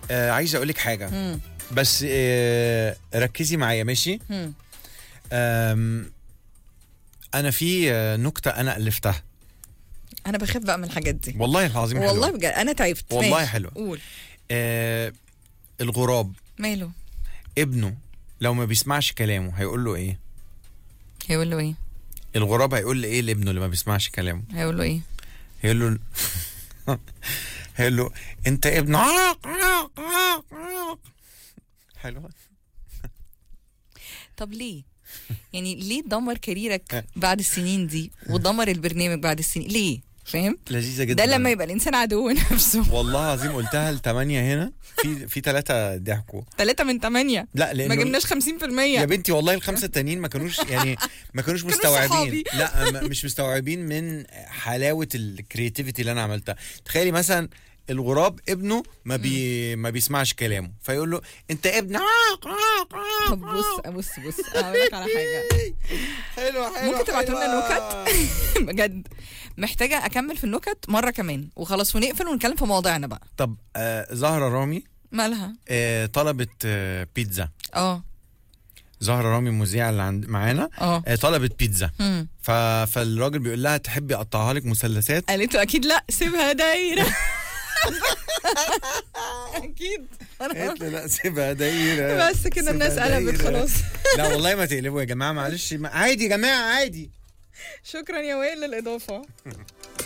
آه عايز اقول لك حاجه مم. بس آه ركزي معايا ماشي مم. آم انا في آه، نكته انا الفتها انا بخاف بقى من الحاجات دي والله العظيم حلوة. والله بجد انا تعبت والله ماشي. حلوة. قول آه الغراب ماله ابنه لو ما بيسمعش كلامه هيقول له ايه هيقول له ايه الغراب هيقول له ايه لابنه اللي ما بيسمعش كلامه هيقول له ايه هيقول له هيقول له انت ابن عاق عاق عاق عاق حلوه طب ليه يعني ليه دمر كاريرك بعد السنين دي ودمر البرنامج بعد السنين ليه فاهم لذيذه جدا ده لما يبقى الانسان عدو نفسه والله العظيم قلتها لثمانية هنا في في ثلاثة ضحكوا ثلاثة من ثمانية لا لأنه ما جبناش 50% يا بنتي والله الخمسة التانيين ما كانوش يعني ما كانوش كانوا مستوعبين صحابي. لا ما- مش مستوعبين من حلاوة الكرياتيفيتي اللي أنا عملتها تخيلي مثلا الغراب ابنه ما بي ما بيسمعش كلامه فيقول له انت ابن عاق عاق عاق طب بص بص بص هقول لك على حاجة حلوة حلوة ممكن تبعتوا لنا حلوة. نكت بجد محتاجة أكمل في النكت مرة كمان وخلاص ونقفل ونتكلم في مواضيعنا بقى طب آه زهرة رامي مالها آه طلبت آه بيتزا اه زهرة رامي المذيعة اللي عند معانا اه آه طلبت بيتزا مم. ف... فالراجل بيقول لها تحبي اقطعها لك مثلثات قالت له أكيد لا سيبها دايرة أكيد قالت له لا سيبها دايره بس كده سيبها الناس قلبت دايرة. خلاص لا والله ما تقلبوا يا جماعه معلش ما- عادي يا جماعه عادي شكرا يا وائل للإضافة